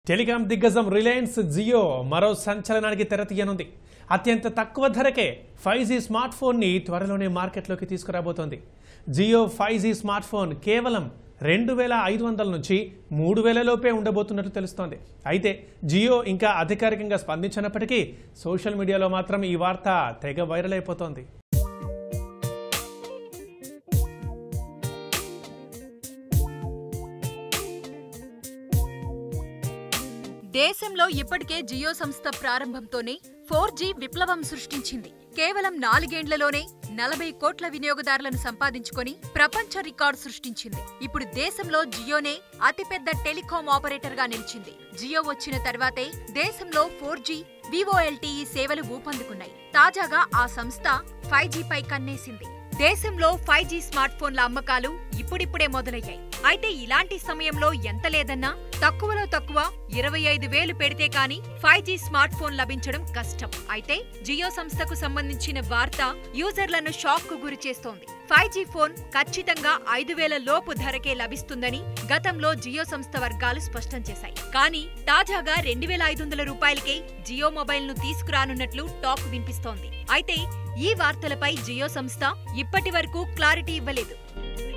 telecom దిగ్గజం Reliance Jio మరో సంచలనానికి తెరతీయనుంది అత్యంత తక్కువ ధరకే ఫైవ్ జీ స్మార్ట్ ఫోన్ని త్వరలోనే మార్కెట్లోకి తీసుకురాబోతోంది Jio five G smart phone కేవలం రెండు వేల ఐదు వందల నుంచి మూడు వేల లోపే ఉండబోతున్నట్టు తెలుస్తోంది అయితే జియో ఇంకా అధికారికంగా స్పందించినప్పటికీ సోషల్ మీడియాలో మాత్రం ఈ వార్త తెగ వైరల్ అయిపోతోంది దేశంలో ఇప్పటికే జియో సంస్థ ప్రారంభంతోనే ఫోర్ జీ విప్లవం సృష్టించింది కేవలం నాలుగేండ్లలోనే నలభై కోట్ల వినియోగదారులను సంపాదించుకొని ప్రపంచ రికార్డు సృష్టించింది ఇప్పుడు దేశంలో జియోనే అతిపెద్ద టెలికాం ఆపరేటర్ గా నిలిచింది జియో వచ్చిన తర్వాతే దేశంలో ఫోర్ జీ వివోఎల్టీఈ సేవలు ఊపందుకున్నాయి తాజాగా ఆ సంస్థ ఫైవ్ జీ పై కన్నేసింది దేశంలో ఫైవ్ జీ స్మార్ట్ ఫోన్ల అమ్మకాలు ఇప్పుడిప్పుడే మొదలయ్యాయి అయితే ఇలాంటి సమయంలో ఎంత లేదన్నా తక్కువలో తక్కువ ఇరవై ఐదు వేలు పెడితే కాని ఫైవ్ జీ స్మార్ట్ ఫోన్ లభించడం కష్టం అయితే జియో సంస్థకు సంబంధించిన వార్త యూజర్లను షాక్ కు గురి చేస్తోంది ఫైవ్ జీ ఫోన్ ఖచ్చితంగా ఐదు వేల లోపు ధరకే లభిస్తుందని గతంలో జియో సంస్థ వర్గాలు స్పష్టం చేశాయి కానీ తాజాగా రెండు వేల ఐదు వందల రూపాయలకే జియో మొబైల్ ను తీసుకురానున్నట్లు టాక్ వినిపిస్తోంది అయితే ఈ వార్తలపై జియో సంస్థ ఇప్పటి వరకు క్లారిటీ ఇవ్వలేదు